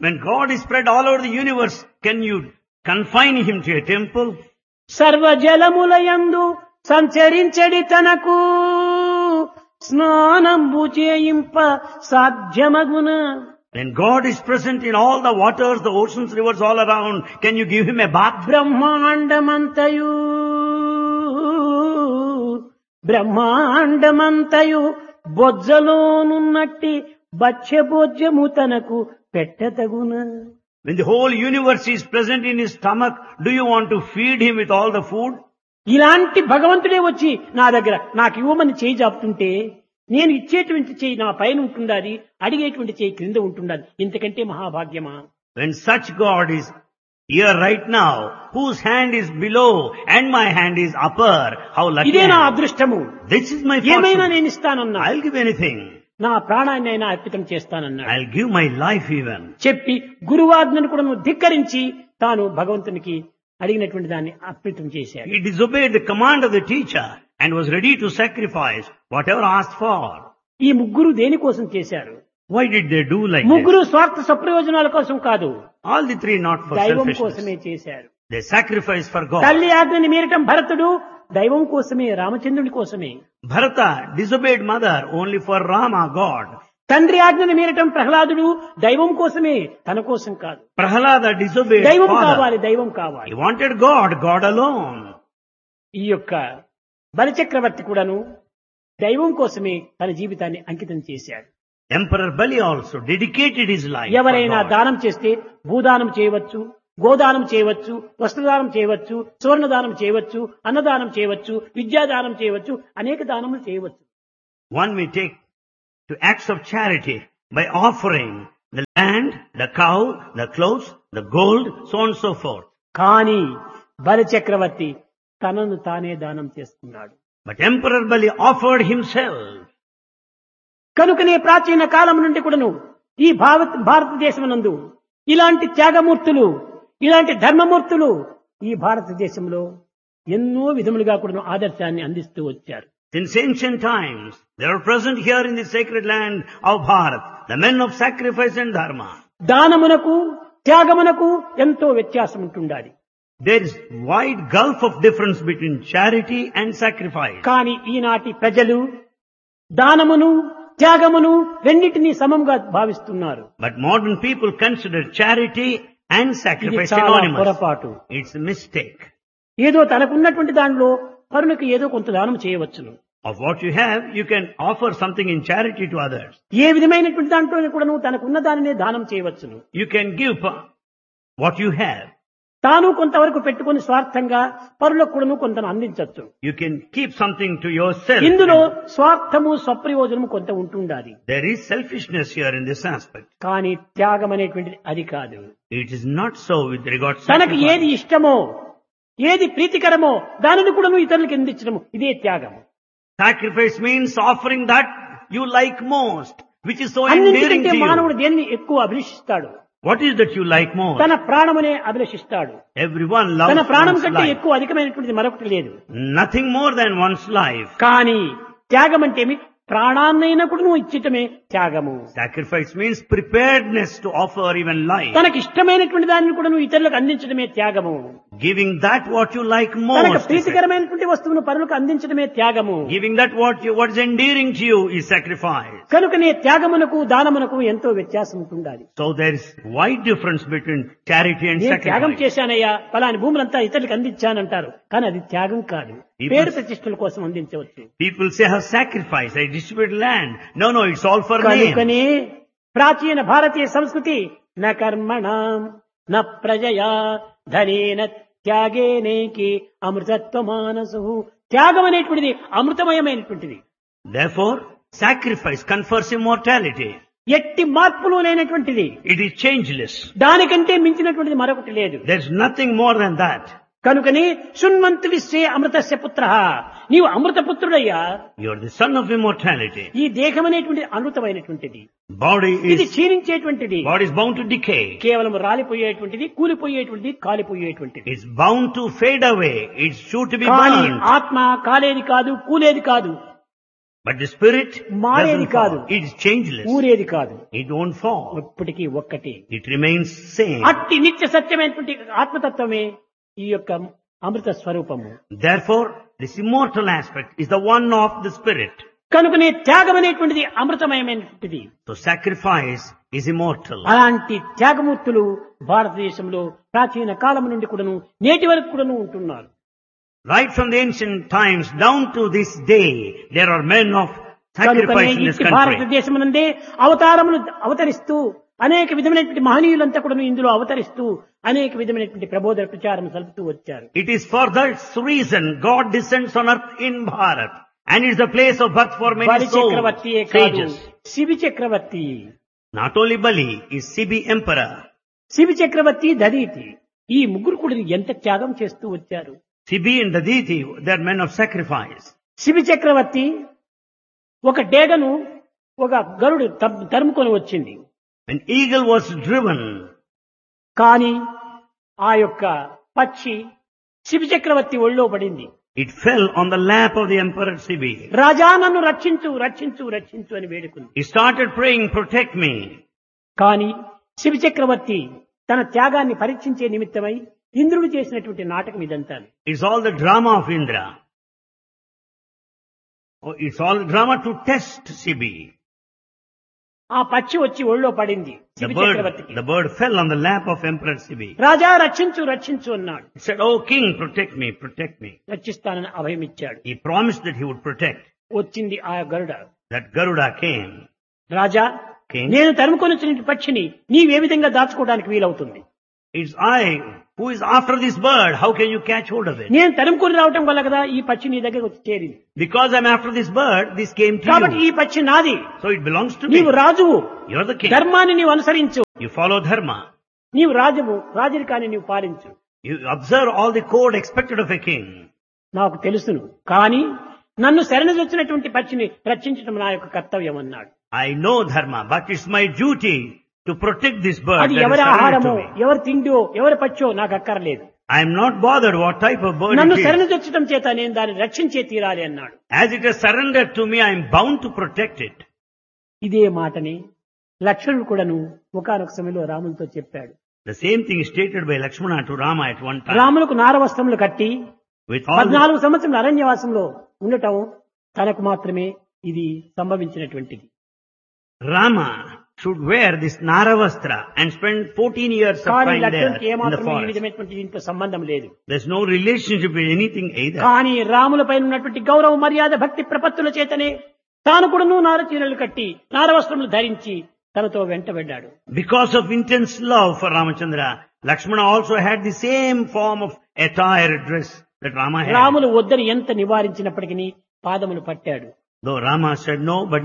When God is spread all over the universe, can you confine him to a temple? సర్వజలములయందు సంచరించడి తనకు స్నానంబు చేయింప సాధ్యమగున When God is present in all the waters, the oceans, rivers all around, can you give him a bath? బ్రహ్మాండమంతయు బ్రహ్మాండమంతయు బొజ్జలోనున్నట్టి బచ్చ బొజ్జము తనకు పెట్టతగున When the whole universe is present in his stomach, do you want to feed him with all the food? ఇలాంటి భగవంతుడే వచ్చి నా దగ్గర నాకు ఇవ్వమని చేయి జాపుతుంటే నేను ఇచ్చేటువంటి చేయి నా పైన ఉంటుండాలి అడిగేటువంటి చేయి క్రింద ఉంటుండాలి ఇంతకంటే మహాభాగ్యమా When such God is here right now, whose hand is below and my hand is upper, how lucky ఇదే నా I am. అదృష్టము This is my ఏమైనా fortune. నేను ఇస్తానన్నా I'll give anything. నా ప్రాణాన్ని అయినా అర్పితం చేస్తానన్నాడు I'll give my life even. చెప్పి గురువాజ్ఞను కూడా నువ్వు ధిక్కరించి తాను భగవంతునికి అడిగినటువంటి దాన్ని అర్పితం చేశాడు He disobeyed the command of the teacher and was ready to sacrifice whatever asked for. ఈ ముగ్గురు దేనికోసం చేశారు Why did they do like this? ముగ్గురు స్వార్థ సప్రయోజనాల కోసం కాదు All the three not for దైవం selfishness. కోసమే చేశారు They sacrificed for God. తల్లి ఆజ్ఞని మీరటం భరతుడు దైవం కోసమే రామచంద్రుడి కోసమే Bharata disobeyed mother only for Rama, God. తండ్రి ఆజ్ఞని మీరటం ప్రహ్లాదుడు దైవం కోసమే తన కోసం కాదు Prahalada disobeyed దైవం father. కావాలి దైవం కావాలి He wanted God, God alone. ఈ యొక్క బలిచక్రవర్తి కూడాను దైవం కోసమే తన జీవితాన్ని అంకితం చేశాడు Emperor Bali also dedicated his life. for ఎవరైనా God. దానం చేస్తే భూదానం చేయవచ్చు గోదానం చేయవచ్చు వస్త్రదానం చేయవచ్చు సువర్ణదానం చేయవచ్చు అన్నదానం చేయవచ్చు విద్యాదానం చేయవచ్చు అనేక దానములు చేయవచ్చు One may take to acts of charity by offering the land, the cow, the clothes, the gold, so on and so forth. కానీ బలిచక్రవర్తి తనను తానే దానం చేసుకున్నాడు But Emperor Bali offered himself. కనుకనే ప్రాచీన కాలం నుండి కూడాను ఈ భారత భారతదేశమునందు ఇలాంటి త్యాగమూర్తులు ఇలాంటి ధర్మమూర్తులు ఈ భారతదేశంలో ఎన్నో విధములుగా కూడాను ఆదర్శాన్ని అందిస్తూ వచ్చారు Since ancient times, they are present here in the sacred land of Bharat, the men of sacrifice and dharma. దానమునకు త్యాగమునకు ఎంతో వ్యత్యాసం ఉంటుండాలి There is wide gulf of difference between charity and sacrifice. కానీ ఈనాటి ప్రజలు దానమును త్యాగమును రెండింటినీ సమంగా భావిస్తున్నారు But modern people consider charity and ఇది sacrifice చాలా synonymous. పొరపాటు It's a mistake. ఏదో తనకున్నటువంటి దానిలో పరునికి ఏదో కొంత దానం చేయవచ్చును Of what you have, you can offer something in charity to others. ఏ విధమైనటువంటి దాంట్లో కూడాను తనకున్న దానినే దానం చేయవచ్చును You can give pa- what you have. తాను కొంతవరకు పెట్టుకొని స్వార్థంగా పరులకు కూడాను కొంత అందించవచ్చు You can keep something to yourself. ఇందులో స్వార్థము స్వప్రయోజనము కొంత ఉంటుండాలి There is selfishness here in this aspect. కానీ త్యాగం అనేటువంటిది అది కాదు It is not so with regard to తనకు sacrifice. ఏది ఇష్టమో ఏది ప్రీతికరమో దానిని కూడాను ఇతరులకు అందించడము ఇదే త్యాగము Sacrifice means offering that you like most, which is so endearing అన్నింటికంటే to మానవుడు you. దేనిని ఎక్కువ అభిలషిస్తాడు What is that you like most? తన ప్రాణమునే అభిలషిస్తాడు Everyone తన loves ప్రాణం one's కంటే life. ఎక్కువ అధికమైనటువంటిది మరొకటి లేదు Nothing more than one's life. కానీ త్యాగం అంటే ఏమి? ప్రాణాన్నైనా కూడా నువ్వు ఇచ్చటమే త్యాగము Sacrifice means preparedness to offer even life. తనకు ఇష్టమైనటువంటి దానిని కూడా నువ్వు ఇతరులకు అందించడమే త్యాగము Giving that what you like తనకు most. is ప్రీతికరమైనటువంటి వస్తువును పరులకు అందించడమే త్యాగము Giving that what you, what is endearing to you is sacrifice. కనుకనే త్యాగమునకు దానమునకు ఎంతో వ్యత్యాసం ఉంటుండాలి So there is wide difference between charity and నేను త్యాగం sacrifice. చేశానయ్యా ఫలాని భూములంతా ఇతరులకు అందించానంటారు కానీ అది త్యాగం కాదు పేరు ప్రతిష్టల కోసం అందించవచ్చు People say, I have sacrificed, I distribute land. No, no, it's all for name. కనుకనే ప్రాచీన భారతీయ సంస్కృతి న కర్మణ న ప్రజయా ధనేన త్యాగేనేకి అమృతత్వ మానసు త్యాగం అనేటువంటిది అమృతమయమైనటువంటిది Therefore, sacrifice confers immortality. ఎట్టి మార్పులు లేనటువంటిది It is changeless. దానికంటే మించినటువంటిది మరొకటి లేదు There's nothing more than that. కనుకని శృణ్వంతు విశ్వే అమృతస్య పుత్ర నీవు అమృతపుత్రుడయ్యా You're the son of immortality. ఈ దేహం అనేటువంటిది అమృతమైనటువంటిది Body ఇది is, క్షీణించేటువంటిది body is bound to decay. కేవలం రాలిపోయేటువంటిది కూలిపోయేటువంటిది కాలిపోయేటువంటిది It's bound to fade away. It's sure to be కానీ burned. ఆత్మ కాలేది కాదు కూలేది కాదు But the spirit మారేది doesn't కాదు. fall. It is changeless. ఊరేది కాదు It won't fall. ఇప్పటికీ ఒక్కటే It remains same. అట్టి నిత్య సత్యమైనటువంటి ఆత్మతత్వమే ఈ యొక్క అమృత స్వరూపము Therefore, this immortal aspect is the one of the spirit. కనుకనే త్యాగం అనేటువంటిది అమృతమయమైనటువంటిది So sacrifice is immortal. అలాంటి త్యాగమూర్తులు భారతదేశంలో ప్రాచీన కాలం నుండి కూడాను నేటి వరకు కూడాను ఉంటున్నారు Right from the ancient times down to this day, there are men of కనుకనే sacrifice in this ఇట్టి country. భారతదేశమునందే అవతారములు అవతరిస్తూ అనేక విధమైనటువంటి మహనీయులంతా కూడా ఇందులో అవతరిస్తూ అనేక విధమైనటువంటి ప్రబోధన ప్రచారం సలుపుతూ వచ్చారు It is for this reason God descends on earth in Bharat and is the place of birth for many బలి souls, చక్రవర్తియే కాదు sages. Shibi Chakravarthi Not only Bali is Sibi emperor. Shibi చక్రవర్తి దదీతి ఈ ముగ్గురు కూడా ఎంత త్యాగం చేస్తూ వచ్చారు Sibi and Daditi, they are men of sacrifice. Shibi చక్రవర్తి ఒక డేగను ఒక గరుడు త- తరుముకొని వచ్చింది When eagle was driven, కానీ ఆ యొక్క పక్షి శిబి చక్రవర్తి ఒళ్ళో పడింది it fell on the lap of the emperor Sibi. రాజా నన్ను రక్షించు రక్షించు రక్షించు అని వేడుకుంది He started praying, protect me. కానీ శిబి చక్రవర్తి తన త్యాగాన్ని పరీక్షించే నిమిత్తమై ఇంద్రుడు చేసినటువంటి నాటకం ఇదంతా It's all the drama of Indra. Oh, it's all drama to test Sibi. ఆ పక్షి వచ్చి ఒళ్ళో పడింది The శిబి bird, చక్రవర్తికి the bird fell on the lap of Emperor Sibi. రాజా రక్షించు రక్షించు అన్నాడు He said, Oh king, protect me, protect me. రక్షిస్తానని అభయం ఇచ్చాడు He promised that he would protect. వచ్చింది ఆ గరుడ That Garuda came. Raja King, నేను తరుముకొని వచ్చిన పక్షిని నీవే విధంగా దాచుకోవడానికి వీలవుతుంది it's I who is after this bird. How can you catch hold of it? నేను తరుముకొని రావటం వల్ల కదా ఈ పక్షి నీ దగ్గర వచ్చి చేరింది Because I'm after this bird, this came to కాబట్టి you. ఈ పక్షి నాది So it belongs to me. నీవు రాజువు You're the king. ధర్మాన్ని నీవు అనుసరించు You follow dharma. నీవు రాజువు రాజరికాన్ని నీవు పాలించు You observe all the code expected of a king. నాకు తెలుసును కానీ నన్ను శరణజొచ్చినటువంటి పక్షిని రక్షించడం నా యొక్క కర్తవ్యం అన్నాడు I know dharma, but it's my duty to protect this bird అది that is ఎవరి surrendered ఆహారమో to me. ఎవరి తిండో ఎవరి పచ్చో నాకు అక్కర్లేదు I am not bothered what type of bird నన్ను it is. శరణజొచ్చటం చేత నేను దాన్ని రక్షించే తీరాలి అన్నాడు As it has surrendered to me, I am bound to protect it. ఇదే మాటని లక్ష్మణుడు కూడాను ఒకనొక సమయంలో రాములతో చెప్పాడు The same thing is stated by Lakshmana to Rama at one time. రాములకు నారవస్త్రములు కట్టి With all the, పద్నాలుగు సంవత్సరాల అరణ్యవాసంలో ఉండటం తనకు మాత్రమే ఇది సంభవించినటువంటిది Rama should wear this Naravastra and spend 14 years of కానీ time there లక్ష్మణుడికి in the ఏమాత్రం ఈ forest. విధమైనటువంటి దీంతో సంబంధం లేదు There's no relationship with anything either. కానీ రాములపై ఉన్నటువంటి గౌరవ మర్యాద భక్తి ప్రపత్తుల చేతనే తాను కూడాను నారచీరలు కట్టి నారవస్త్రములు ధరించి తనతో వెంటబడ్డాడు Because of intense love for Ramachandra, Lakshmana also had the same form of attire dress that Rama had. Ramulu వద్దని ఎంత నివారించినప్పటికీ పాదములు పట్టాడు Though Rama said no, but